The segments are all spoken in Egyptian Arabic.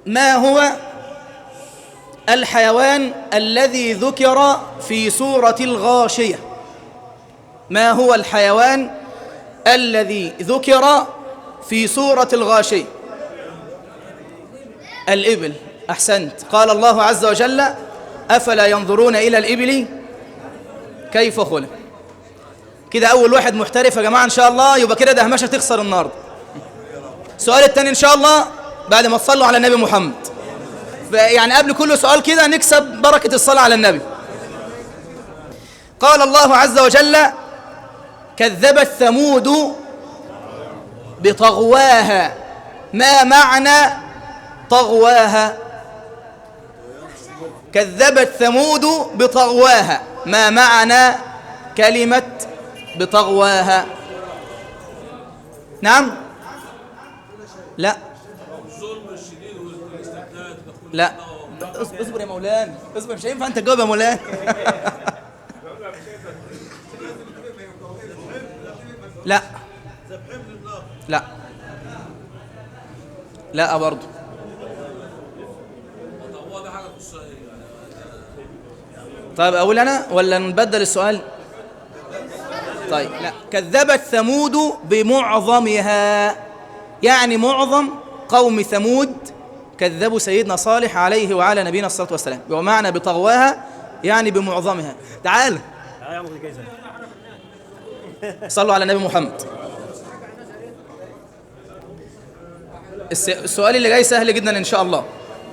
ما هو الحيوان الذي ذكر في سورة الغاشية ما هو الحيوان الذي ذكر في سورة الغاشية الإبل أحسنت قال الله عز وجل أفلا ينظرون إلى الإبل كيف خلق كده أول واحد محترف يا جماعة إن شاء الله يبقى كده دهمشة تخسر النهاردة السؤال الثاني إن شاء الله بعد ما تصلوا على النبي محمد يعني قبل كل سؤال كده نكسب بركة الصلاة على النبي قال الله عز وجل كذبت ثمود بطغواها ما معنى طغواها كذبت ثمود بطغواها ما معنى كلمة بطغواها نعم لا لا اصبر يا مولانا اصبر مش هينفع انت تجاوب يا مولانا لا لا لا برضه طيب اقول انا ولا نبدل السؤال طيب لا كذبت ثمود بمعظمها يعني معظم قوم ثمود كذبوا سيدنا صالح عليه وعلى نبينا الصلاة والسلام ومعنى بطغواها يعني بمعظمها تعال صلوا على النبي محمد السؤال اللي جاي سهل جدا إن شاء الله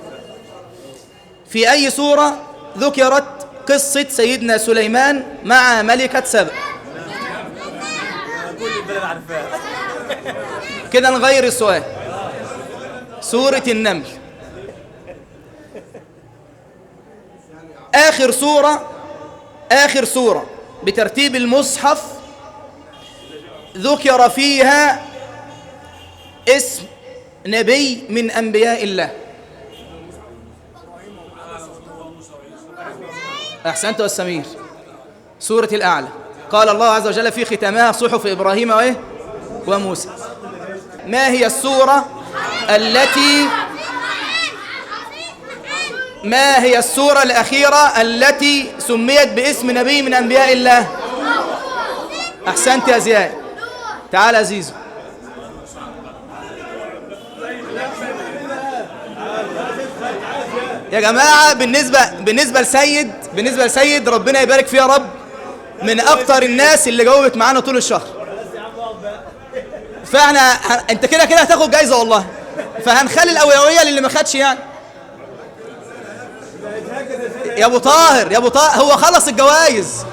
في أي سورة ذكرت قصة سيدنا سليمان مع ملكة سبأ كده نغير السؤال سورة النمل آخر سورة آخر سورة بترتيب المصحف ذكر فيها اسم نبي من أنبياء الله أحسنت والسمير سورة الأعلى قال الله عز وجل في ختامها صحف إبراهيم وإيه وموسى ما هي السورة التي ما هي السورة الأخيرة التي سميت باسم نبي من أنبياء الله أحسنت يا زياد تعال يا زيزو يا جماعة بالنسبة بالنسبة لسيد بالنسبة لسيد ربنا يبارك فيه يا رب من أكتر الناس اللي جاوبت معانا طول الشهر فاحنا انت كده كده هتاخد جايزة والله فهنخلي الأولوية للي ما خدش يعني يا ابو طاهر يا ابو طاهر هو خلص الجوائز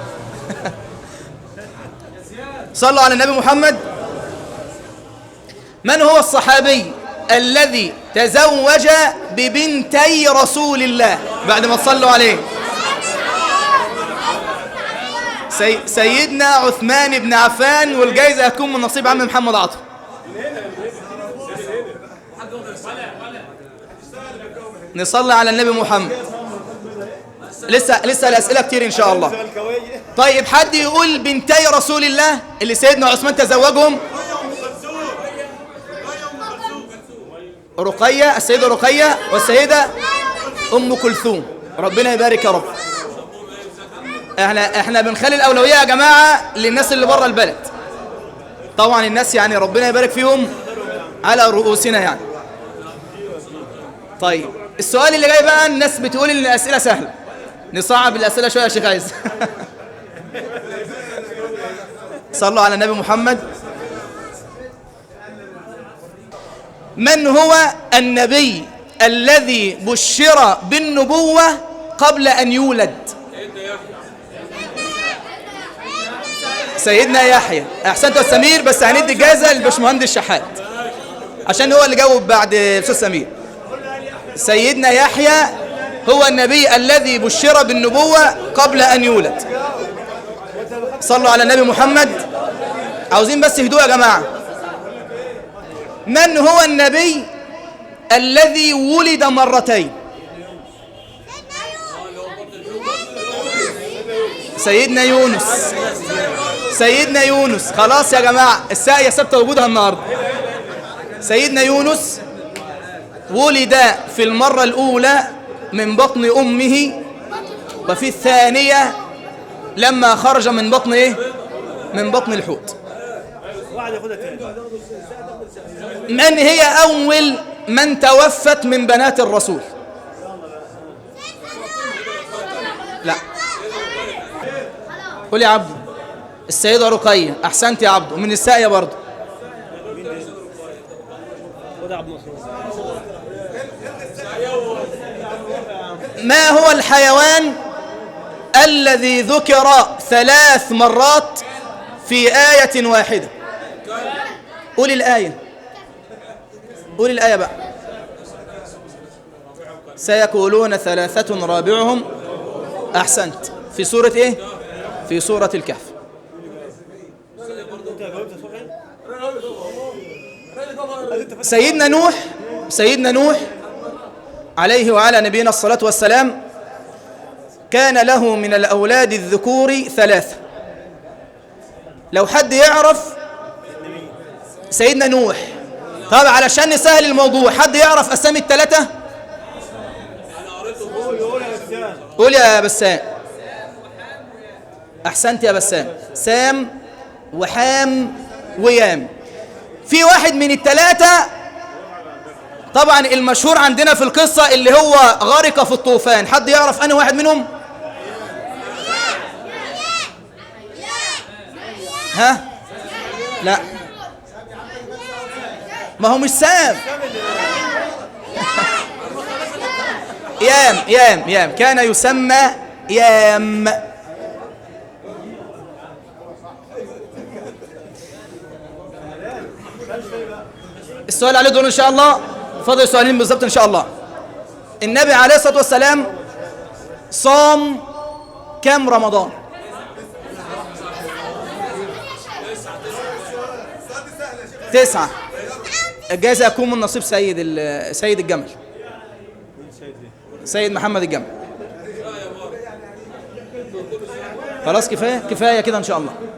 صلوا على النبي محمد من هو الصحابي الذي تزوج ببنتي رسول الله بعد ما تصلوا عليه سي سيدنا عثمان بن عفان والجائزة هتكون من نصيب عم محمد عطا نصلي على النبي محمد لسه لسه الأسئلة كتير إن شاء الله طيب حد يقول بنتي رسول الله اللي سيدنا عثمان تزوجهم رقية السيدة رقية والسيدة أم كلثوم ربنا يبارك يا رب احنا احنا بنخلي الأولوية يا جماعة للناس اللي بره البلد طبعا الناس يعني ربنا يبارك فيهم على رؤوسنا يعني طيب السؤال اللي جاي بقى الناس بتقول ان الأسئلة سهلة نصعب الأسئلة شوية يا شيخ عايز صلوا على النبي محمد من هو النبي الذي بشر بالنبوة قبل أن يولد سيدنا يحيى أحسنت السمير بس هندي جائزة للبشمهندس شحات عشان هو اللي جاوب بعد أستاذ سمير سيدنا يحيى هو النبي الذي بشر بالنبوة قبل أن يولد صلوا على النبي محمد عاوزين بس هدوء يا جماعة من هو النبي الذي ولد مرتين سيدنا يونس سيدنا يونس خلاص يا جماعة الساقية ثابتة وجودها النهاردة سيدنا يونس ولد في المرة الأولى من بطن أمه وفي الثانية لما خرج من بطن إيه؟ من بطن الحوت واحد ياخدها تاني من هي أول من توفت من بنات الرسول لا قول يا عبد السيدة رقية أحسنت يا عبد ومن الساقية برضه خدها عبد الناصر ما هو الحيوان الذي ذكر ثلاث مرات في آية واحدة قول الآية قول الآية بقى سيقولون ثلاثة رابعهم أحسنت في سورة إيه؟ في سورة الكهف انت جاوبت صح سيدنا نوح سيدنا نوح عليه وعلى نبينا الصلاة والسلام كان له من الأولاد الذكور ثلاثة لو حد يعرف سيدنا نوح طب علشان نسهل الموضوع حد يعرف أسامي الثلاثة قول يا بسام أحسنت يا بسام سام وحام ويام في واحد من الثلاثة طبعا المشهور عندنا في القصة اللي هو غرق في الطوفان حد يعرف أنا واحد منهم ها لا ما هو مش سام يام يام يام كان يسمى يام السؤال عليه دور ان شاء الله فاضل سؤالين بالظبط ان شاء الله النبي عليه الصلاه والسلام صام كم رمضان تسعة الجائزة يكون من نصيب سيد ال- سيد الجمل سيد محمد الجمل خلاص كفاية كفاية كده إن شاء الله